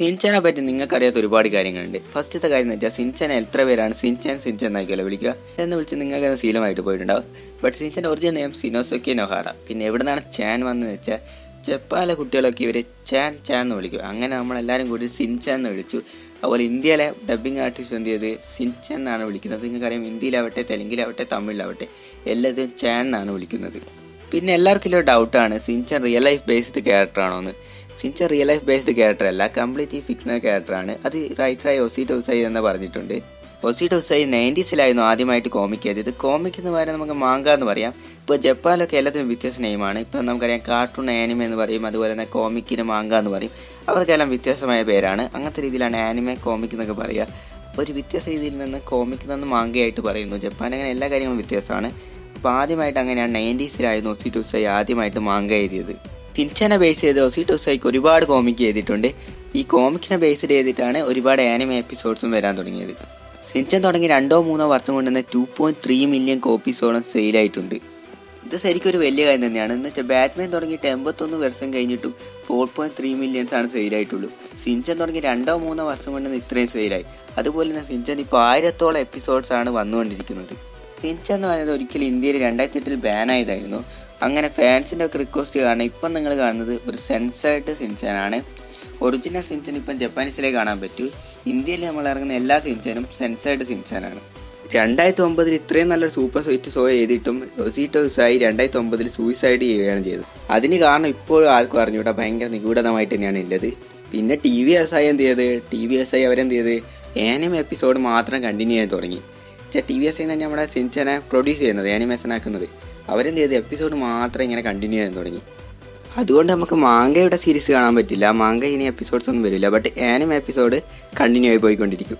സിൻചാനെ പറ്റി നിങ്ങൾക്കറിയാത്ത ഒരുപാട് കാര്യങ്ങളുണ്ട് ഫസ്റ്റത്തെ കാര്യം എന്ന് വെച്ചാൽ സിൻചാനെ എത്ര പേരാണ് സിൻചാൻ സിൻചാൻ എന്നാക്കിയല്ലോ വിളിക്കുക എന്ന് വിളിച്ച് നിങ്ങൾക്ക് അത് ശീലമായിട്ട് പോയിട്ടുണ്ടാവും ബട്ട് സിൻചാൻ്റെ ഒറിജിനൽ നെയിം സിനോസൊക്കെ നൊഹാറ പിന്നെ എവിടെ നിന്നാണ് ചാൻ വന്നതെന്ന് വെച്ചാൽ ജപ്പാനിലെ കുട്ടികളൊക്കെ ഇവർ ചാൻ ചാൻ എന്ന് വിളിക്കും അങ്ങനെ നമ്മളെല്ലാവരും കൂടി സിൻചാൻ എന്ന് വിളിച്ചു അതുപോലെ ഇന്ത്യയിലെ ഡബ്ബിംഗ് ആർട്ടിസ്റ്റ് എന്ത് ചെയ്ത് സിൻചാൻ എന്നാണ് വിളിക്കുന്നത് നിങ്ങൾക്കറിയാം ഹിന്ദിയിലാവട്ടെ തെലുങ്കിലാവട്ടെ തമിഴിലാവട്ടെ എല്ലാത്തിനും ചാൻ എന്നാണ് വിളിക്കുന്നത് പിന്നെ എല്ലാവർക്കും ഒരു ഡൗട്ടാണ് Shinchan real life based character ആണോ എന്ന് Shinchan real life based character അല്ല കംപ്ലീറ്റ്ലി ഫിക്ഷണൽ ക്യാരക്ടറാണ് അത് റൈറ്ററായി ഒസി ടോസൈ എന്ന് പറഞ്ഞിട്ടുണ്ട് ഒസി ടോസൈ നയൻറ്റീസിലായിരുന്നു ആദ്യമായിട്ട് കോമിക് ചെയ്തത് കോമിക് എന്ന് പറയാൻ നമുക്ക് മാങ്ക എന്ന് പറയാം ഇപ്പോൾ ജപ്പാനിലൊക്കെ എല്ലാത്തിനും വ്യത്യസ്ത നെയിമാണ് ഇപ്പം നമുക്കറിയാം കാർട്ടൂൺ ആനിമ എന്ന് പറയും അതുപോലെ തന്നെ കോമിക്കിന് മാങ്ക എന്ന് പറയും അവർക്കെല്ലാം വ്യത്യസ്തമായ പേരാണ് അങ്ങനത്തെ രീതിയിലാണ് ആനിമ കോമിക് എന്നൊക്കെ പറയുക അപ്പോൾ ഒരു വ്യത്യസ്ത രീതിയിൽ നിന്ന് കോമിക്കിൽ നിന്ന് മാങ്കയായിട്ട് പറയുന്നു ജപ്പാൻ അങ്ങനെ എല്ലാ കാര്യങ്ങളും വ്യത്യസ്തമാണ് അപ്പോൾ ആദ്യമായിട്ട് അങ്ങനെയാണ് നയൻറ്റീസിലായിരുന്നു ഒസി ടോസൈ ആദ്യമായിട്ട് മാങ്ക എഴുതിയത് സിൻചാനെ ബേസ് ചെയ്ത് ഒസി ടോസൈക്ക് ഒരുപാട് കോമിക് ചെയ്തിട്ടുണ്ട് ഈ കോമിക്കിനെ ബേസ് ചെയ്തിട്ടാണ് ഒരുപാട് ആനിമ എപ്പിസോഡ്സും വരാൻ തുടങ്ങിയത് സിൻചാൻ തുടങ്ങി രണ്ടോ മൂന്നോ വർഷം കൊണ്ട് തന്നെ ടു പോയിന്റ് ത്രീ മില്യൺ കോപ്പീസോളം സെയിലായിട്ടുണ്ട് ഇത് ശരിക്കും ഒരു വലിയ കാര്യം തന്നെയാണ് എന്ന് വെച്ചാൽ ബാറ്റ്മാൻ തുടങ്ങിയിട്ട് എൺപത്തൊന്ന് വർഷം കഴിഞ്ഞിട്ടും ഫോർ പോയിന്റ് ത്രീ മില്യൺസ് ആണ് സെയിലായിട്ടുള്ളൂ സിൻചൻ തുടങ്ങി രണ്ടോ മൂന്നോ വർഷം കൊണ്ട് തന്നെ ഇത്രയും സെയിലായി അതുപോലെ തന്നെ സിൻചൻ ഇപ്പോൾ ആയിരത്തോളം എപ്പിസോഡ്സ് ആണ് വന്നുകൊണ്ടിരിക്കുന്നത് സിൻചൻ എന്ന് പറയുന്നത് ഒരിക്കലും ഇന്ത്യയിൽ രണ്ടായിരത്തി എട്ടിൽ ബാൻ ആയതായിരുന്നു അങ്ങനെ ഫാൻസിൻ്റെ ഒക്കെ റിക്വസ്റ്റ് കാരണം ഇപ്പം നിങ്ങൾ കാണുന്നത് ഒരു സെൻസേർഡ് സിൻചനാണ് ഒറിജിനൽ സിൻചൻ ഇപ്പം ജപ്പാനീസിലേ കാണാൻ പറ്റൂ ഇന്ത്യയിൽ നമ്മൾ ഇറങ്ങുന്ന എല്ലാ സിൻചനും സെൻസേർഡ് സിൻചനാണ് രണ്ടായിരത്തി ഒമ്പതിൽ ഇത്രയും നല്ലൊരു സൂപ്പർ സ്വീറ്റ് ഷോ ചെയ്തിട്ടും റൊസീറ്റോസായി രണ്ടായിരത്തി ഒമ്പതിൽ സൂയിസൈഡ് ചെയ്യുകയാണ് ചെയ്തത് അതിന് കാരണം ഇപ്പോഴും ആർക്കും അറിഞ്ഞൂടാ ഭയങ്കര നിഗൂഢമായിട്ട് തന്നെയാണ് ഉള്ളത് പിന്നെ ടി വി എസ് ഐ എന്ത് ചെയ്ത് ടി വി എസ് ഐ അവരെന്ത് ചെയ്ത് ആനിമ എപ്പിസോഡ് മാത്രം കണ്ടിന്യൂ ചെയ്യാൻ തുടങ്ങി ടി വി എസ് ഐ തന്നെ നമ്മുടെ സിൻചനെ പ്രൊഡ്യൂസ് ചെയ്യുന്നത് ആനിമേഷൻ ആക്കുന്നത് അവരെന്ത് ചെയ്ത് എപ്പിസോഡ് മാത്രം ഇങ്ങനെ കണ്ടിന്യൂ ചെയ്യാൻ തുടങ്ങി അതുകൊണ്ട് നമുക്ക് മാങ്കയുടെ സീരീസ് കാണാൻ പറ്റില്ല മാങ്ക ഇനി എപ്പിസോഡ്സ് ഒന്നും വരില്ല ബട്ട് ആനിമ എപ്പിസോഡ് കണ്ടിന്യൂ ആയി പോയിക്കൊണ്ടിരിക്കും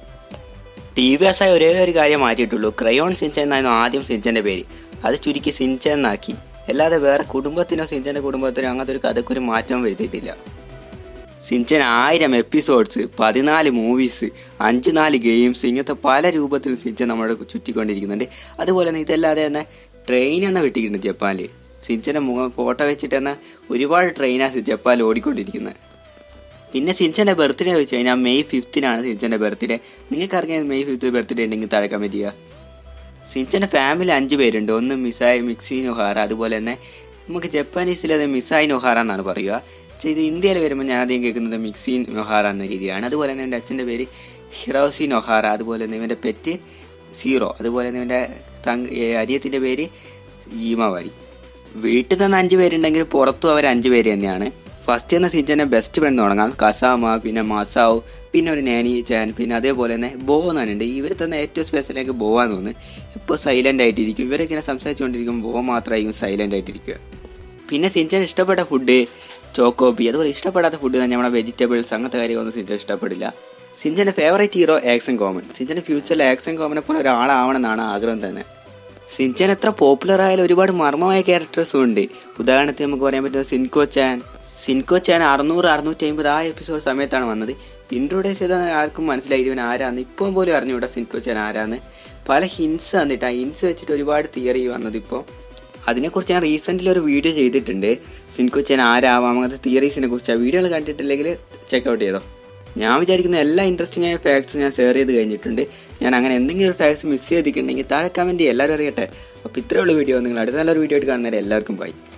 ടി വി എസ് ആയി ഒരേ ഒരു കാര്യം മാറ്റിയിട്ടുള്ളൂ ക്രയോൺ സിൻചൻ എന്നായിരുന്നു ആദ്യം സിൻചന്റെ പേര് അത് ചുരുക്കി സിൻചൻ എന്നാക്കി അല്ലാതെ വേറെ കുടുംബത്തിനോ സിൻചന്റെ കുടുംബത്തിനോ അങ്ങനത്തെ ഒരു കഥക്കൊരു മാറ്റം വരുത്തിയിട്ടില്ല സിൻചൻ ആയിരം എപ്പിസോഡ്സ് പതിനാല് മൂവീസ് അഞ്ച് നാല് ഗെയിംസ് ഇങ്ങനത്തെ പല രൂപത്തിൽ സിൻചൻ നമ്മുടെ ചുറ്റിക്കൊണ്ടിരിക്കുന്നുണ്ട് അതുപോലെ തന്നെ ഇതല്ലാതെ തന്നെ ട്രെയിൻ എന്ന വെട്ടിയിട്ടുണ്ട് ജപ്പാനിൽ സിൻചന്റെ മുഖം ഫോട്ടോ വെച്ചിട്ട് തന്നെ ഒരുപാട് ട്രെയിനാണ് ജപ്പാനിൽ ഓടിക്കൊണ്ടിരിക്കുന്നത് പിന്നെ സിൻചന്റെ ബർത്ത്ഡേ വെച്ച് കഴിഞ്ഞാൽ മെയ് ഫിഫ്തിനാണ് സിൻചന്റെ ബർത്ത്ഡേ നിങ്ങൾക്ക് അറിയാം മെയ് ഫിഫ്ത്ത് ബർത്ത്ഡേ ഉണ്ടെങ്കിൽ താഴെ കമന്റ് ചെയ്യുക സിൻചന്റെ ഫാമിലി അഞ്ച് പേരുണ്ട് ഒന്ന് മിസായി മിക്സി നൊഹാറ അതുപോലെ തന്നെ നമുക്ക് ജപ്പാനീസിൽ അത് മിസായി നൊഹാറ എന്നാണ് പറയുക പക്ഷേ ഇത് ഇന്ത്യയിൽ വരുമ്പോൾ ഞാൻ ആദ്യം കേൾക്കുന്നത് മിക്സി നൊഹാറ എന്ന രീതിയാണ് അതുപോലെ തന്നെ എൻ്റെ അച്ഛൻ്റെ പേര് ഹിറോസി നൊഹാറ അതുപോലെ തന്നെ ഇവൻ്റെ പെറ്റ് സീറോ അതുപോലെ തന്നെ ഇവൻ്റെ തങ്ക അരിയത്തിൻ്റെ പേര് ഈമാവാരി വീട്ടിൽ നിന്ന് അഞ്ച് പേരുണ്ടെങ്കിൽ പുറത്തും അവർ അഞ്ച് പേര് തന്നെയാണ് ഫസ്റ്റ് എന്ന സീസണിനെ ബെസ്റ്റ് ഫ്രണ്ട് തുടങ്ങാം കസാമ പിന്നെ മസാവ് പിന്നെ ഒരു നാനി ചാൻ പിന്നെ അതേപോലെ തന്നെ ബോ എന്നുണ്ട് ഇവർ തന്നെ ഏറ്റവും സ്പെഷ്യലേക്ക് ബോവാന്ന് തോന്നുന്നു ഇപ്പോൾ സൈലൻ്റ് ആയിട്ടിരിക്കും ഇവരൊക്കെ ഇങ്ങനെ സംസാരിച്ചുകൊണ്ടിരിക്കും ബോ മാത്രമായിരിക്കും സൈലൻ്റ് ആയിട്ടിരിക്കുക പിന്നെ സിൻചൻ ഇഷ്ടപ്പെട്ട ഫുഡ് ചോക്കോബി അതുപോലെ ഇഷ്ടപ്പെടാത്ത ഫുഡ് തന്നെ നമ്മുടെ വെജിറ്റബിൾസ് അങ്ങനത്തെ കാര്യങ്ങളൊന്നും സിൻചൻ ഇഷ്ടപ്പെടില്ല സിൻചൻ്റെ ഫേവറേറ്റ് ഹീറോ ആക്സൺ കോമൺ സിൻചൻ്റെ ഫ്യൂച്ചറിൽ ആക്സൺ കോമനെ പോലെ ഒരാളാവണമെന്നാണ് ആഗ്രഹം തന്നെ സിൻചൻ എത്ര പോപ്പുലർ ആയാലും ഒരുപാട് മർമ്മമായ ക്യാരക്ടേഴ്സും ഉണ്ട് ഉദാഹരണത്തിന് നമുക്ക് പറയാൻ പറ്റുന്നത് സിൻകോ ചാൻ സിൻകോ ചാൻ അറുന്നൂറ് അറുന്നൂറ്റി അമ്പത് ആ എപ്പിസോഡ് സമയത്താണ് വന്നത് ഇൻട്രോഡ്യൂസ് ചെയ്ത ആർക്കും മനസ്സിലായി ഇവൻ ആരാന്ന് ഇപ്പം പോലും അറിഞ്ഞുകൂടാ സിൻകോ ചാൻ ആരാന്ന് പല ഹിൻസ് വന്നിട്ട് ആ ഹിൻസ് വെച്ചിട്ട് ഒരുപാട് തിയറി വന്നത് ഇപ്പോൾ അതിനെക്കുറിച്ച് ഞാൻ റീസെൻ്റിൽ ഒരു വീഡിയോ ചെയ്തിട്ടുണ്ട് സിൻകോ ചാൻ ആരാവാം അങ്ങനത്തെ തിയറീസിനെ കുറിച്ച് ആ വീഡിയോകൾ കണ്ടിട്ടില്ലെങ്കിൽ ചെക്കൗട്ട് ചെയ്തോ ഞാൻ വിചാരിക്കുന്ന എല്ലാ ഇൻട്രസ്റ്റിംഗ് ആയ ഫാക്ട്സും ഞാൻ ഷെയർ ചെയ്ത് കഴിഞ്ഞിട്ടുണ്ട് ഞാൻ അങ്ങനെ എന്തെങ്കിലും ഒരു ഫാക്ട്സ് മിസ് ചെയ്തിട്ടുണ്ടെങ്കിൽ താഴെ കമൻറ്റ് എല്ലാവരും അറിയട്ടെ അപ്പോൾ ഇത്രയുള്ള വീഡിയോ നിങ്ങൾ അടുത്ത നല്ലൊരു വീഡിയോ ആയിട്ട് കാണുന്നവരെ എല്ലാവർക്കും ബൈ